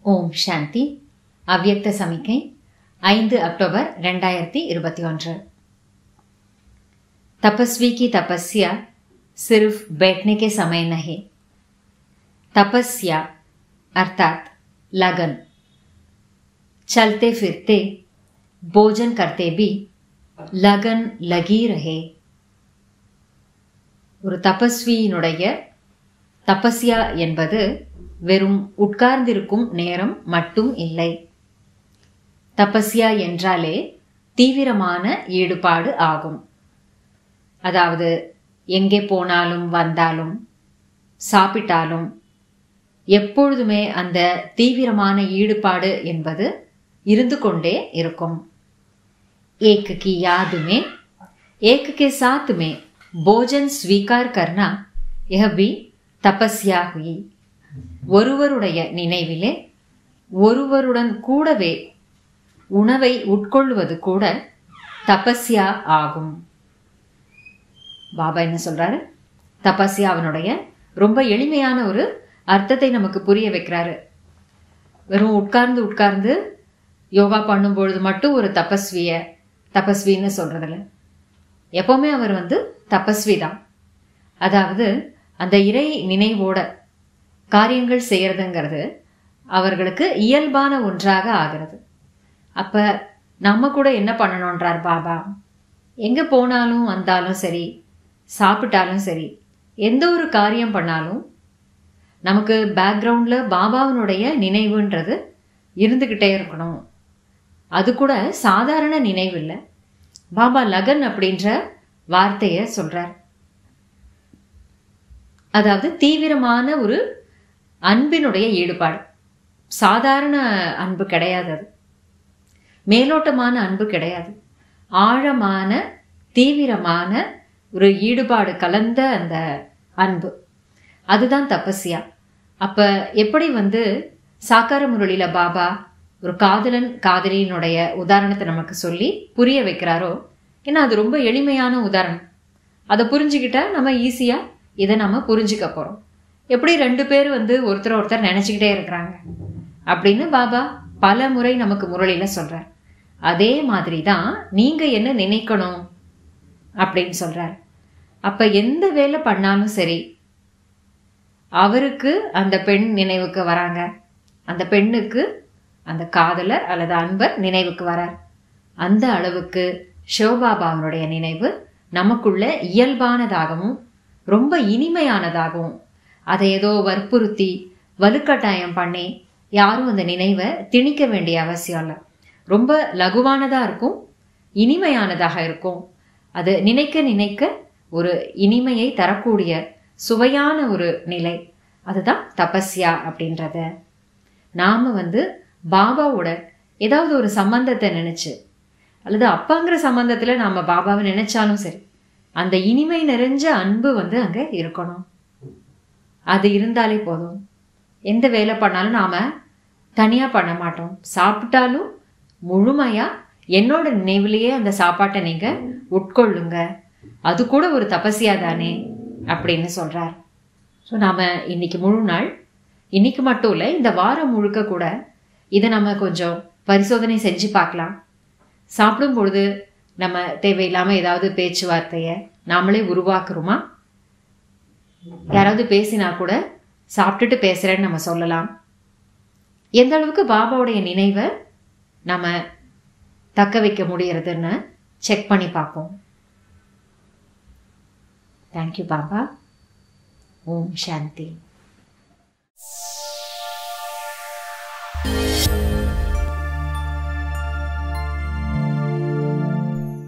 ஓம் சாந்தி அவ்யக்த சமிக்கை ஐந்து அக்டோபர் ரெண்டாயிரத்தி இருபத்தி ஒன்று तपस्वी की तपस्या सिर्फ बैठने के समय नहीं तपस्या अर्थात लगन चलते फिरते भोजन करते भी लगन लगी रहे ஒரு தபஸ்வியினுடைய தபஸ்யா என்பது வெறும் உட்கார்ந்திருக்கும் நேரம் மட்டும் இல்லை தபஸ்யா என்றாலே தீவிரமான ஈடுபாடு ஆகும் அதாவது எங்கே போனாலும் வந்தாலும் சாப்பிட்டாலும் எப்பொழுதுமே அந்த தீவிரமான ஈடுபாடு என்பது இருந்து கொண்டே இருக்கும் एक की याद में एक के साथ में भोजन स्वीकार करना यह भी தபஸ்யா हुई ஒருவருடைய நினைவிலே ஒருவருடன் கூடவே உணவை உட்கொள்வது கூட தபஸ்யா ஆகும் பாபா என்ன சொல்றாரு தபஸ்யாவினுடைய ரொம்ப எளிமையான ஒரு அர்த்தத்தை நமக்கு புரிய வைக்கிறாரு வெறும் உட்கார்ந்து உட்கார்ந்து யோகா பண்ணும் பொழுது மட்டும் ஒரு தபஸ்விய தபஸ்வின்னு சொல்றதில்ல எப்பவுமே அவர் வந்து தபஸ்வி தான் அதாவது அந்த இறை நினைவோட காரியங்கள் செய்யறதுங்கிறது அவர்களுக்கு இயல்பான ஒன்றாக ஆகிறது அப்ப நம்ம கூட என்ன பண்ணணுன்றார் பாபா எங்க போனாலும் வந்தாலும் சரி சாப்பிட்டாலும் சரி எந்த ஒரு காரியம் பண்ணாலும் நமக்கு பேக்ரவுண்டில் பாபாவினுடைய நினைவுன்றது இருந்துக்கிட்டே இருக்கணும் அது கூட சாதாரண நினைவு இல்லை பாபா லகன் அப்படின்ற வார்த்தையை சொல்றார் அதாவது தீவிரமான ஒரு அன்பினுடைய ஈடுபாடு சாதாரண அன்பு கிடையாது அது மேலோட்டமான அன்பு கிடையாது ஆழமான தீவிரமான ஒரு ஈடுபாடு கலந்த அந்த அன்பு அதுதான் தபஸ்யா அப்ப எப்படி வந்து சாக்கார முரளியில பாபா ஒரு காதலன் காதலியினுடைய உதாரணத்தை நமக்கு சொல்லி புரிய வைக்கிறாரோ ஏன்னா அது ரொம்ப எளிமையான உதாரணம் அதை புரிஞ்சுக்கிட்டா நம்ம ஈஸியா இதை நம்ம புரிஞ்சுக்க போறோம் எப்படி ரெண்டு பேர் வந்து ஒருத்தர் ஒருத்தர் நினைச்சுக்கிட்டே இருக்கிறாங்க அப்படின்னு பாபா பல முறை நமக்கு முரளியில சொல்றார் அதே மாதிரி தான் நீங்க என்ன நினைக்கணும் அப்படின்னு சொல்றார் அப்ப எந்த வேலை பண்ணாலும் சரி அவருக்கு அந்த பெண் நினைவுக்கு வராங்க அந்த பெண்ணுக்கு அந்த காதலர் அல்லது அன்பர் நினைவுக்கு வரார் அந்த அளவுக்கு சிவபாபாவனுடைய நினைவு நமக்குள்ள இயல்பானதாகவும் ரொம்ப இனிமையானதாகவும் அதை ஏதோ வற்புறுத்தி வலுக்கட்டாயம் பண்ணி யாரும் அந்த நினைவை திணிக்க வேண்டிய அவசியம் இல்லை ரொம்ப லகுவானதா இருக்கும் இனிமையானதாக இருக்கும் அது நினைக்க நினைக்க ஒரு இனிமையை தரக்கூடிய சுவையான ஒரு நிலை அதுதான் தபஸ்யா அப்படின்றத நாம வந்து பாபாவோட ஏதாவது ஒரு சம்பந்தத்தை நினைச்சு அல்லது அப்பாங்கிற சம்பந்தத்துல நாம பாபாவை நினைச்சாலும் சரி அந்த இனிமை நிறைஞ்ச அன்பு வந்து அங்க இருக்கணும் அது இருந்தாலே போதும் எந்த வேலை பண்ணாலும் நாம தனியா பண்ண மாட்டோம் சாப்பிட்டாலும் முழுமையா என்னோட நினைவிலேயே அந்த சாப்பாட்டை நீங்க உட்கொள்ளுங்க அது கூட ஒரு தபசியா தானே அப்படின்னு சொல்றார் ஸோ நாம இன்னைக்கு முழு நாள் இன்னைக்கு மட்டும் இல்லை இந்த வாரம் முழுக்க கூட இதை நம்ம கொஞ்சம் பரிசோதனை செஞ்சு பார்க்கலாம் சாப்பிடும் பொழுது நம்ம தேவையில்லாம ஏதாவது பேச்சுவார்த்தைய நாமளே உருவாக்குறோமா யாராவது பேசினா கூட சாப்பிட்டுட்டு பேசுறேன்னு நம்ம சொல்லலாம் எந்த அளவுக்கு பாபாவுடைய நினைவை நம்ம தக்க வைக்க முடியறதுன்னு செக் பண்ணி பார்ப்போம் தேங்க்யூ பாபா ஓம் சாந்தி